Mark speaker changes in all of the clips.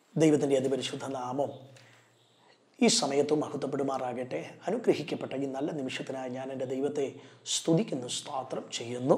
Speaker 1: ദൈവത്തിൻ്റെ അതിപരിശുദ്ധ നാമം ഈ സമയത്തും മഹത്വപ്പെടുമാറാകട്ടെ അനുഗ്രഹിക്കപ്പെട്ട ഈ നല്ല നിമിഷത്തിനായി ഞാൻ എൻ്റെ ദൈവത്തെ സ്തുതിക്കുന്നു സ്തോത്രം ചെയ്യുന്നു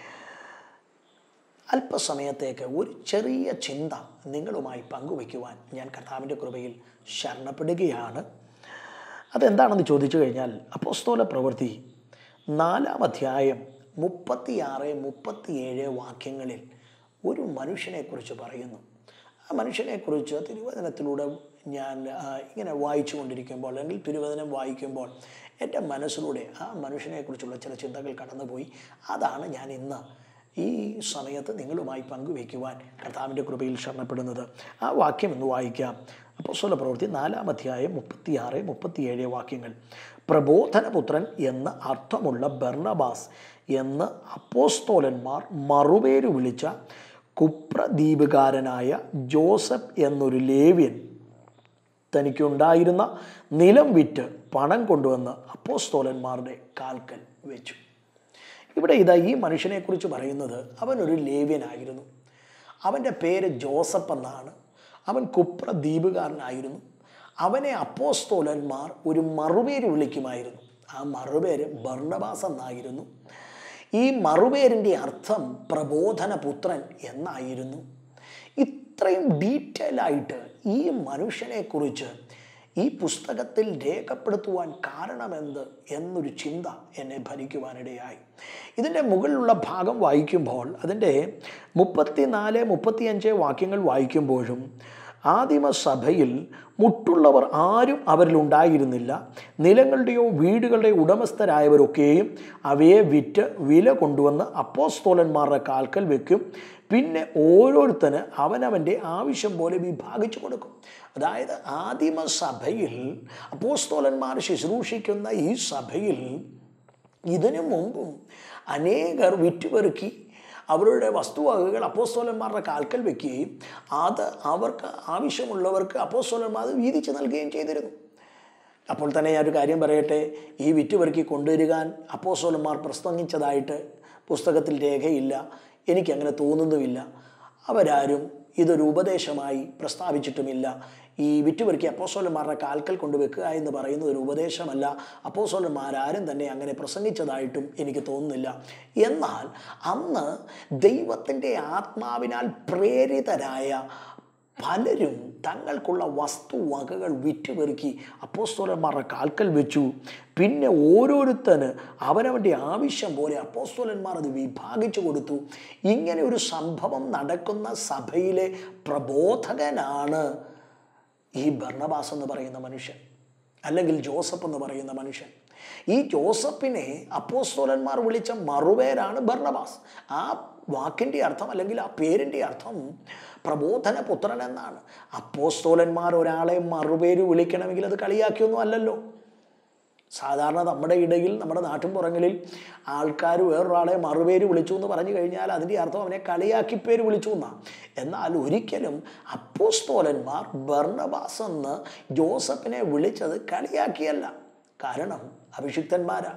Speaker 1: അല്പസമയത്തേക്ക് ഒരു ചെറിയ ചിന്ത നിങ്ങളുമായി പങ്കുവയ്ക്കുവാൻ ഞാൻ കർത്താവിൻ്റെ കൃപയിൽ ശരണപ്പെടുകയാണ് അതെന്താണെന്ന് ചോദിച്ചു കഴിഞ്ഞാൽ അപ്പോസ്തോല പ്രവൃത്തി നാലാം അധ്യായം മുപ്പത്തിയാറ് മുപ്പത്തിയേഴ് വാക്യങ്ങളിൽ ഒരു മനുഷ്യനെക്കുറിച്ച് പറയുന്നു ആ മനുഷ്യനെക്കുറിച്ച് തിരുവചനത്തിലൂടെ ഞാൻ ആ, ഇങ്ങനെ വായിച്ചു കൊണ്ടിരിക്കുമ്പോൾ അല്ലെങ്കിൽ തിരുവചനം വായിക്കുമ്പോൾ എൻ്റെ മനസ്സിലൂടെ ആ മനുഷ്യനെക്കുറിച്ചുള്ള ചില ചിന്തകൾ കടന്നുപോയി അതാണ് ഞാൻ ഇന്ന് ഈ സമയത്ത് നിങ്ങളുമായി പങ്കുവയ്ക്കുവാൻ കർത്താവിൻ്റെ കൃപയിൽ ശരണപ്പെടുന്നത് ആ വാക്യം എന്ന് വായിക്കാം അപ്പോസ്തല പ്രവൃത്തി നാലാം അധ്യായം മുപ്പത്തിയാറ് മുപ്പത്തിയേഴ് വാക്യങ്ങൾ പ്രബോധനപുത്രൻ എന്ന അർത്ഥമുള്ള ബർണബാസ് എന്ന് അപ്പോസ്തോലന്മാർ മറുപേര് വിളിച്ച കുപ്രദ്വീപുകാരനായ ജോസഫ് എന്നൊരു ലേവ്യൻ തനിക്കുണ്ടായിരുന്ന നിലം വിറ്റ് പണം കൊണ്ടുവന്ന് അപ്പോസ്തോലന്മാരുടെ കാൽക്കൽ വെച്ചു ഇവിടെ ഇതാ ഈ മനുഷ്യനെക്കുറിച്ച് പറയുന്നത് അവനൊരു ലേവ്യനായിരുന്നു അവൻ്റെ പേര് ജോസഫ് എന്നാണ് അവൻ കുപ്ര ദ്വീപുകാരനായിരുന്നു അവനെ അപ്പോസ്തോലന്മാർ ഒരു മറുപേര് വിളിക്കുമായിരുന്നു ആ മറുപേര് ബർണബാസ് എന്നായിരുന്നു ഈ മറുപേരിൻ്റെ അർത്ഥം പ്രബോധനപുത്രൻ എന്നായിരുന്നു ഇത്രയും ഡീറ്റെയിൽ ആയിട്ട് ഈ മനുഷ്യനെക്കുറിച്ച് ഈ പുസ്തകത്തിൽ രേഖപ്പെടുത്തുവാൻ കാരണമെന്ത് എന്നൊരു ചിന്ത എന്നെ ഭരിക്കുവാനിടയായി ഇതിൻ്റെ മുകളിലുള്ള ഭാഗം വായിക്കുമ്പോൾ അതിൻ്റെ മുപ്പത്തിനാല് മുപ്പത്തിയഞ്ച് വാക്യങ്ങൾ വായിക്കുമ്പോഴും ആദിമസഭയിൽ മുട്ടുള്ളവർ ആരും അവരിലുണ്ടായിരുന്നില്ല നിലങ്ങളുടെയോ വീടുകളുടെയോ ഉടമസ്ഥരായവരൊക്കെയും അവയെ വിറ്റ് വില കൊണ്ടുവന്ന് അപ്പോസ്തോലന്മാരുടെ കാൽക്കൽ വെക്കും പിന്നെ ഓരോരുത്തന് അവനവൻ്റെ ആവശ്യം പോലെ വിഭാഗിച്ചു കൊടുക്കും അതായത് ആദിമസഭയിൽ അപ്പോസ്തോലന്മാർ ശുശ്രൂഷിക്കുന്ന ഈ സഭയിൽ ഇതിനു മുമ്പും അനേകർ വിറ്റുപെറുക്കി അവരുടെ വസ്തുവകകൾ അപ്പോസ്തോലന്മാരുടെ കാൽക്കൽ വെക്കുകയും അത് അവർക്ക് ആവശ്യമുള്ളവർക്ക് അപ്പോസ്തോലന്മാർ അത് വീതിച്ച് നൽകുകയും ചെയ്തിരുന്നു അപ്പോൾ തന്നെ ഞാൻ ഒരു കാര്യം പറയട്ടെ ഈ വിറ്റുപെറുക്കി കൊണ്ടുവരുവാൻ അപ്പോസ്തോലന്മാർ പ്രസംഗിച്ചതായിട്ട് പുസ്തകത്തിൽ രേഖയില്ല എനിക്കങ്ങനെ തോന്നുന്നുമില്ല അവരാരും ഇതൊരു ഉപദേശമായി പ്രസ്താവിച്ചിട്ടുമില്ല ഈ വിറ്റുപെറുക്കി അപ്പോസോലന്മാരുടെ കാൽക്കൽ കൊണ്ടുവെക്കുക എന്ന് പറയുന്നത് ഒരു ഉപദേശമല്ല അപ്പോസോലന്മാരാരും തന്നെ അങ്ങനെ പ്രസംഗിച്ചതായിട്ടും എനിക്ക് തോന്നുന്നില്ല എന്നാൽ അന്ന് ദൈവത്തിൻ്റെ ആത്മാവിനാൽ പ്രേരിതരായ പലരും തങ്ങൾക്കുള്ള വസ്തുവകകൾ വിറ്റുപെറുക്കി അപ്പോസ്തോലന്മാരുടെ കാൽക്കൽ വെച്ചു പിന്നെ ഓരോരുത്തന് അവനവൻ്റെ ആവശ്യം പോലെ അപ്പോസ്തോലന്മാർ അത് വിഭാഗിച്ചു കൊടുത്തു ഇങ്ങനെ ഒരു സംഭവം നടക്കുന്ന സഭയിലെ പ്രബോധകനാണ് ഈ ഭർണബാസ് എന്ന് പറയുന്ന മനുഷ്യൻ അല്ലെങ്കിൽ ജോസഫ് എന്ന് പറയുന്ന മനുഷ്യൻ ഈ ജോസഫിനെ അപ്പോസ്തോലന്മാർ വിളിച്ച മറുപേരാണ് ഭർണബാസ് ആ വാക്കിൻ്റെ അർത്ഥം അല്ലെങ്കിൽ ആ പേരിൻ്റെ അർത്ഥം പ്രബോധന പുത്രൻ എന്നാണ് അപ്പോസ്തോലന്മാർ ഒരാളെ മറുപേര് വിളിക്കണമെങ്കിൽ അത് കളിയാക്കിയൊന്നും അല്ലല്ലോ സാധാരണ നമ്മുടെ ഇടയിൽ നമ്മുടെ നാട്ടിൻപുറങ്ങളിൽ ആൾക്കാർ വേറൊരാളെ മറുപേര് വിളിച്ചു എന്ന് പറഞ്ഞു കഴിഞ്ഞാൽ അതിൻ്റെ അർത്ഥം അവനെ കളിയാക്കി പേര് വിളിച്ചു എന്നാണ് എന്നാൽ ഒരിക്കലും അപ്പോസ്തോലന്മാർ ബർണബാസ് എന്ന് ജോസഫിനെ വിളിച്ചത് കളിയാക്കിയല്ല കാരണം അഭിഷിക്തന്മാരാ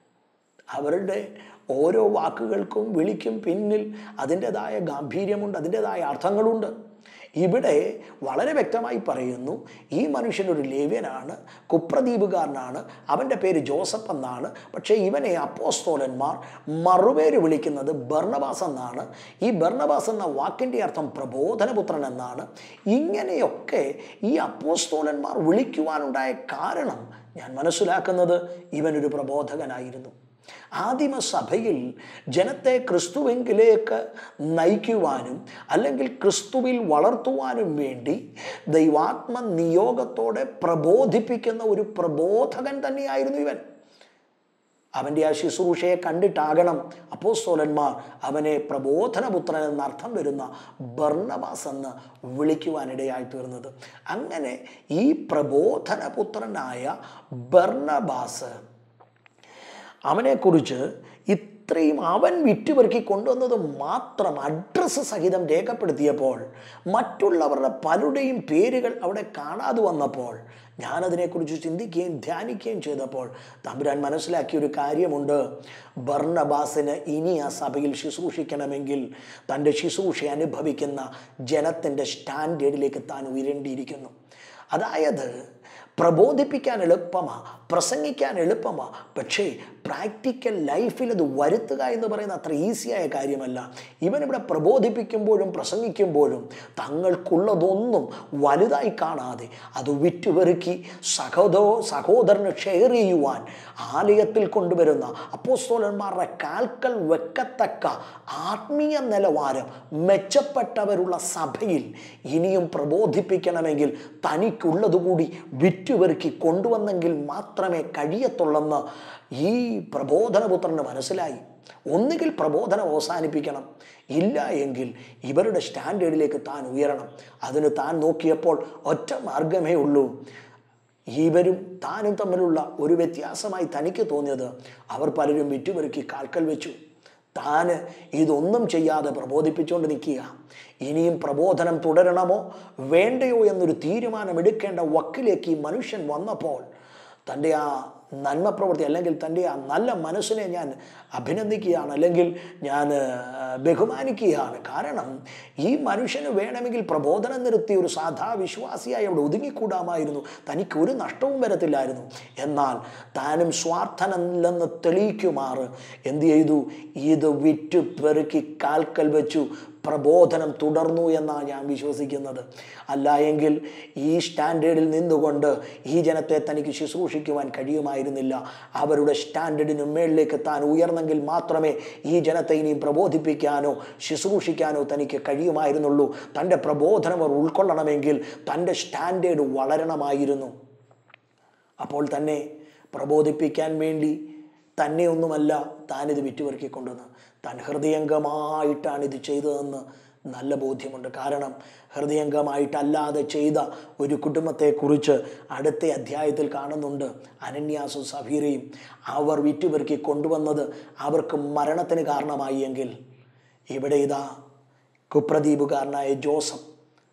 Speaker 1: അവരുടെ ഓരോ വാക്കുകൾക്കും വിളിക്കും പിന്നിൽ അതിൻ്റെതായ ഗാംഭീര്യമുണ്ട് അതിൻ്റെതായ അർത്ഥങ്ങളുണ്ട് ഇവിടെ വളരെ വ്യക്തമായി പറയുന്നു ഈ മനുഷ്യനൊരു ലേവ്യനാണ് കുപ്രദ്വീപുകാരനാണ് അവൻ്റെ പേര് ജോസഫ് എന്നാണ് പക്ഷേ ഇവനെ അപ്പോസ്തോലന്മാർ മറുപേര് വിളിക്കുന്നത് ബർണബാസ് എന്നാണ് ഈ ബർണബാസ് എന്ന വാക്കിൻ്റെ അർത്ഥം പ്രബോധനപുത്രൻ എന്നാണ് ഇങ്ങനെയൊക്കെ ഈ അപ്പോസ്തോലന്മാർ വിളിക്കുവാനുണ്ടായ കാരണം ഞാൻ മനസ്സിലാക്കുന്നത് ഇവനൊരു പ്രബോധകനായിരുന്നു ആദിമസഭയിൽ ജനത്തെ ക്രിസ്തുവെങ്കിലേക്ക് നയിക്കുവാനും അല്ലെങ്കിൽ ക്രിസ്തുവിൽ വളർത്തുവാനും വേണ്ടി ദൈവാത്മ നിയോഗത്തോടെ പ്രബോധിപ്പിക്കുന്ന ഒരു പ്രബോധകൻ തന്നെയായിരുന്നു ഇവൻ അവൻ്റെ ആ ശുശ്രൂഷയെ കണ്ടിട്ടാകണം അപ്പോസ്തോലന്മാർ അവനെ പ്രബോധനപുത്രൻ എന്നർത്ഥം വരുന്ന ബർണബാസ് എന്ന് വിളിക്കുവാനിടയായി തീർന്നത് അങ്ങനെ ഈ പ്രബോധനപുത്രനായ ബർണബാസ് അവനെക്കുറിച്ച് ഇത്രയും അവൻ വിറ്റുപെറുക്കി കൊണ്ടുവന്നത് മാത്രം അഡ്രസ്സ് സഹിതം രേഖപ്പെടുത്തിയപ്പോൾ മറ്റുള്ളവരുടെ പലരുടെയും പേരുകൾ അവിടെ കാണാതെ വന്നപ്പോൾ ഞാനതിനെക്കുറിച്ച് ചിന്തിക്കുകയും ധ്യാനിക്കുകയും ചെയ്തപ്പോൾ തമ്പുരാൻ മനസ്സിലാക്കിയ ഒരു കാര്യമുണ്ട് ബർണബാസിന് ഇനി ആ സഭയിൽ ശുശ്രൂഷിക്കണമെങ്കിൽ തൻ്റെ ശുശ്രൂഷ അനുഭവിക്കുന്ന ജനത്തിൻ്റെ സ്റ്റാൻഡേർഡിലേക്ക് താൻ ഉയരേണ്ടിയിരിക്കുന്നു അതായത് പ്രബോധിപ്പിക്കാൻ എളുപ്പമാ പ്രസംഗിക്കാൻ എളുപ്പമാ പക്ഷേ പ്രാക്ടിക്കൽ ലൈഫിൽ അത് വരുത്തുക എന്ന് പറയുന്ന അത്ര ഈസിയായ കാര്യമല്ല ഇവനിവിടെ പ്രബോധിപ്പിക്കുമ്പോഴും പ്രസംഗിക്കുമ്പോഴും തങ്ങൾക്കുള്ളതൊന്നും വലുതായി കാണാതെ അത് വിറ്റുപെറുക്കി സഹോദോ സഹോദരന് ഷെയർ ചെയ്യുവാൻ ആലയത്തിൽ കൊണ്ടുവരുന്ന അപ്പോസ്തോലന്മാരുടെ കാൽക്കൽ വെക്കത്തക്ക ആത്മീയ നിലവാരം മെച്ചപ്പെട്ടവരുള്ള സഭയിൽ ഇനിയും പ്രബോധിപ്പിക്കണമെങ്കിൽ തനിക്കുള്ളതുകൂടി വിറ്റുപെറുക്കി കൊണ്ടുവന്നെങ്കിൽ മാത്രമേ കഴിയത്തുള്ളെന്ന് ഈ പ്രബോധനപുത്രന് മനസ്സിലായി ഒന്നുകിൽ പ്രബോധനം അവസാനിപ്പിക്കണം ഇല്ല എങ്കിൽ ഇവരുടെ സ്റ്റാൻഡേർഡിലേക്ക് താൻ ഉയരണം അതിന് താൻ നോക്കിയപ്പോൾ ഒറ്റ മാർഗമേ ഉള്ളൂ ഇവരും താനും തമ്മിലുള്ള ഒരു വ്യത്യാസമായി തനിക്ക് തോന്നിയത് അവർ പലരും വിറ്റുപെറുക്കി കാൽക്കൽ വെച്ചു താന് ഇതൊന്നും ചെയ്യാതെ പ്രബോധിപ്പിച്ചുകൊണ്ട് നിൽക്കുക ഇനിയും പ്രബോധനം തുടരണമോ വേണ്ടയോ എന്നൊരു തീരുമാനമെടുക്കേണ്ട വക്കിലേക്ക് ഈ മനുഷ്യൻ വന്നപ്പോൾ തൻ്റെ ആ നന്മ പ്രവൃത്തി അല്ലെങ്കിൽ തൻ്റെ ആ നല്ല മനസ്സിനെ ഞാൻ അഭിനന്ദിക്കുകയാണ് അല്ലെങ്കിൽ ഞാൻ ആ, ബഹുമാനിക്കുകയാണ് കാരണം ഈ മനുഷ്യന് വേണമെങ്കിൽ പ്രബോധനം നിർത്തി ഒരു സാധാ വിശ്വാസിയായി അവിടെ ഒതുങ്ങിക്കൂടാമായിരുന്നു തനിക്ക് ഒരു നഷ്ടവും വരത്തില്ലായിരുന്നു എന്നാൽ താനും സ്വാർത്ഥനല്ലെന്ന് തെളിയിക്കുമാറ് എന്ത് ചെയ്തു ഇത് വിറ്റ് പെറുക്കി കാൽക്കൽ വെച്ചു പ്രബോധനം തുടർന്നു എന്നാണ് ഞാൻ വിശ്വസിക്കുന്നത് അല്ല എങ്കിൽ ഈ സ്റ്റാൻഡേർഡിൽ നിന്നുകൊണ്ട് ഈ ജനത്തെ തനിക്ക് ശുശ്രൂഷിക്കുവാൻ കഴിയുമായിരുന്നില്ല അവരുടെ സ്റ്റാൻഡേർഡിന് മേളിലേക്ക് താൻ ഉയർന്നെങ്കിൽ മാത്രമേ ഈ ജനത്തെ ഇനിയും പ്രബോധിപ്പിക്കാനോ ശുശ്രൂഷിക്കാനോ തനിക്ക് കഴിയുമായിരുന്നുള്ളൂ തൻ്റെ പ്രബോധനം അവർ ഉൾക്കൊള്ളണമെങ്കിൽ തൻ്റെ സ്റ്റാൻഡേർഡ് വളരണമായിരുന്നു അപ്പോൾ തന്നെ പ്രബോധിപ്പിക്കാൻ വേണ്ടി തന്നെ ഒന്നുമല്ല താനിത് വിറ്റുപെറുക്കിക്കൊണ്ടുവന്ന് താൻ ഹൃദയംഗമായിട്ടാണ് ഇത് ചെയ്തതെന്ന് നല്ല ബോധ്യമുണ്ട് കാരണം ഹൃദയംഗമായിട്ടല്ലാതെ ചെയ്ത ഒരു കുടുംബത്തെക്കുറിച്ച് അടുത്ത അധ്യായത്തിൽ കാണുന്നുണ്ട് അനന്യാസും സഫീറയും അവർ വിറ്റുപെറുക്കി കൊണ്ടുവന്നത് അവർക്ക് മരണത്തിന് കാരണമായി എങ്കിൽ ഇവിടെ ഇതാ കുപ്രദീപുകാരനായ ജോസഫ്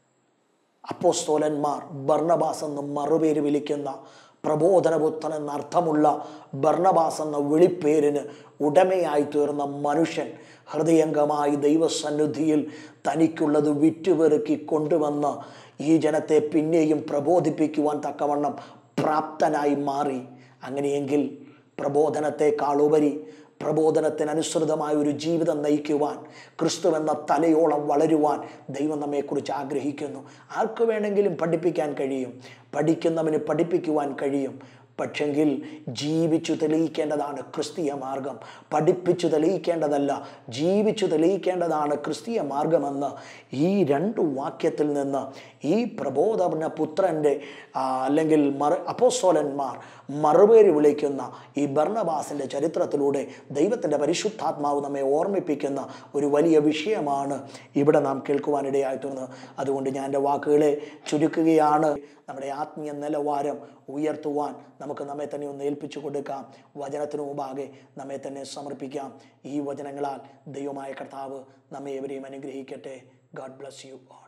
Speaker 1: അപ്പോസ്തോലന്മാർ ബർണബാസ് എന്ന് മറുപേര് വിളിക്കുന്ന പ്രബോധനപുത്രൻ എന്ന അർത്ഥമുള്ള ബർണബാസ് എന്ന വിളിപ്പേരിന് ഉടമയായി തീർന്ന മനുഷ്യൻ ഹൃദയംഗമായി ദൈവസന്നിധിയിൽ തനിക്കുള്ളത് വിറ്റുപെറുക്കി കൊണ്ടുവന്ന് ഈ ജനത്തെ പിന്നെയും പ്രബോധിപ്പിക്കുവാൻ തക്കവണ്ണം പ്രാപ്തനായി മാറി അങ്ങനെയെങ്കിൽ പ്രബോധനത്തെക്കാളുപരി പ്രബോധനത്തിനനുസൃതമായ ഒരു ജീവിതം നയിക്കുവാൻ ക്രിസ്തു എന്ന തലയോളം വളരുവാൻ ദൈവം നമ്മെക്കുറിച്ച് ആഗ്രഹിക്കുന്നു ആർക്ക് വേണമെങ്കിലും പഠിപ്പിക്കാൻ കഴിയും പഠിക്കുന്നവന് പഠിപ്പിക്കുവാൻ കഴിയും പക്ഷെങ്കിൽ ജീവിച്ചു തെളിയിക്കേണ്ടതാണ് ക്രിസ്തീയ മാർഗം പഠിപ്പിച്ചു തെളിയിക്കേണ്ടതല്ല ജീവിച്ചു തെളിയിക്കേണ്ടതാണ് ക്രിസ്തീയ മാർഗമെന്ന് ഈ രണ്ട് വാക്യത്തിൽ നിന്ന് ഈ പ്രബോധന പുത്രൻ്റെ ആ, അല്ലെങ്കിൽ മറ അപ്പോസ്തോലന്മാർ മറുപേര് വിളിക്കുന്ന ഈ ഭർണബാസിൻ്റെ ചരിത്രത്തിലൂടെ ദൈവത്തിൻ്റെ പരിശുദ്ധാത്മാവ് നമ്മെ ഓർമ്മിപ്പിക്കുന്ന ഒരു വലിയ വിഷയമാണ് ഇവിടെ നാം കേൾക്കുവാനിടയായി തീർന്നത് അതുകൊണ്ട് ഞാൻ എൻ്റെ വാക്കുകളെ ചുരുക്കുകയാണ് നമ്മുടെ ആത്മീയ നിലവാരം ഉയർത്തുവാൻ നമുക്ക് നമ്മെ തന്നെ ഒന്ന് ഏൽപ്പിച്ചു കൊടുക്കാം വചനത്തിനു മുമ്പാകെ നമ്മെ തന്നെ സമർപ്പിക്കാം ഈ വചനങ്ങളാൽ ദൈവമായ കർത്താവ് നമ്മെ എവരെയും അനുഗ്രഹിക്കട്ടെ ഗാഡ് ബ്ലസ് യു